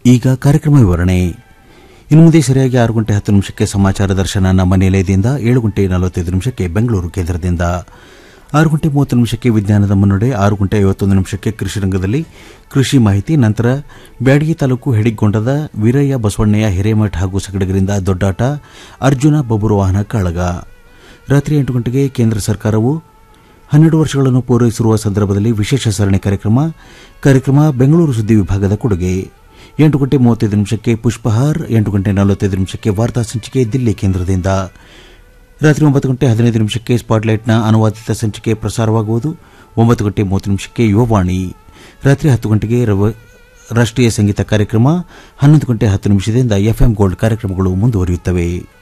ಈಗ ಕಾರ್ಯಕ್ರಮ ವಿವರಣೆ ಇನ್ನು ಮುಂದೆ ಸರಿಯಾಗಿ ಆರು ಗಂಟೆ ಹತ್ತು ನಿಮಿಷಕ್ಕೆ ಸಮಾಚಾರ ದರ್ಶನ ನಮ್ಮ ನಿಲಯದಿಂದ ಏಳು ಗಂಟೆ ನಲವತ್ತೈದು ನಿಮಿಷಕ್ಕೆ ಬೆಂಗಳೂರು ಕೇಂದ್ರದಿಂದ ಆರು ಗಂಟೆ ಮೂವತ್ತು ನಿಮಿಷಕ್ಕೆ ವಿಜ್ಞಾನದ ಮುನ್ನಡೆ ಆರು ಗಂಟೆ ಐವತ್ತೊಂದು ನಿಮಿಷಕ್ಕೆ ಕೃಷಿ ರಂಗದಲ್ಲಿ ಕೃಷಿ ಮಾಹಿತಿ ನಂತರ ಬ್ಯಾಡಗಿ ತಾಲೂಕು ಹೆಡಿಗೊಂಡದ ವೀರಯ್ಯ ಬಸವಣ್ಣಯ್ಯ ಹಿರೇಮಠ ಹಾಗೂ ಸಗಡಗರಿಂದ ದೊಡ್ಡಾಟ ಅರ್ಜುನ ಬಬುರು ವಾಹನ ಕಾಳಗ ರಾತ್ರಿ ಎಂಟು ಗಂಟೆಗೆ ಕೇಂದ್ರ ಸರ್ಕಾರವು ಹನ್ನೆರಡು ವರ್ಷಗಳನ್ನು ಪೂರೈಸಿರುವ ಸಂದರ್ಭದಲ್ಲಿ ವಿಶೇಷ ಸರಣಿ ಕಾರ್ಯಕ್ರಮ ಕಾರ್ಯಕ್ರಮ ಬೆಂಗಳೂರು ಸುದ್ದಿ ವಿಭಾಗದ ಕೊಡುಗೆ ಎಂಟು ಗಂಟೆ ಮೂವತ್ತೈದು ನಿಮಿಷಕ್ಕೆ ಪುಷ್ಪಹಾರ್ ಎಂಟು ಗಂಟೆ ನಲವತ್ತೈದು ನಿಮಿಷಕ್ಕೆ ವಾರ್ತಾ ಸಂಚಿಕೆ ದಿಲ್ಲಿ ಕೇಂದ್ರದಿಂದ ರಾತ್ರಿ ಒಂಬತ್ತು ಗಂಟೆ ಹದಿನೈದು ನಿಮಿಷಕ್ಕೆ ಸ್ಪಾಟ್ಲೈಟ್ನ ಅನುವಾದಿತ ಸಂಚಿಕೆ ಪ್ರಸಾರವಾಗುವುದು ಒಂಬತ್ತು ಗಂಟೆ ಮೂವತ್ತು ನಿಮಿಷಕ್ಕೆ ಯುವವಾಣಿ ರಾತ್ರಿ ಹತ್ತು ಗಂಟೆಗೆ ರವ- ರಾಷ್ಟ್ರೀಯ ಸಂಗೀತ ಕಾರ್ಯಕ್ರಮ ಹನ್ನೊಂದು ಗಂಟೆ ಹತ್ತು ನಿಮಿಷದಿಂದ ಎಫ್ಎಂ ಗೋಲ್ಡ್ ಕಾರ್ಯಕ್ರಮಗಳು ಮುಂದುವರಿಯುತ್ತವೆ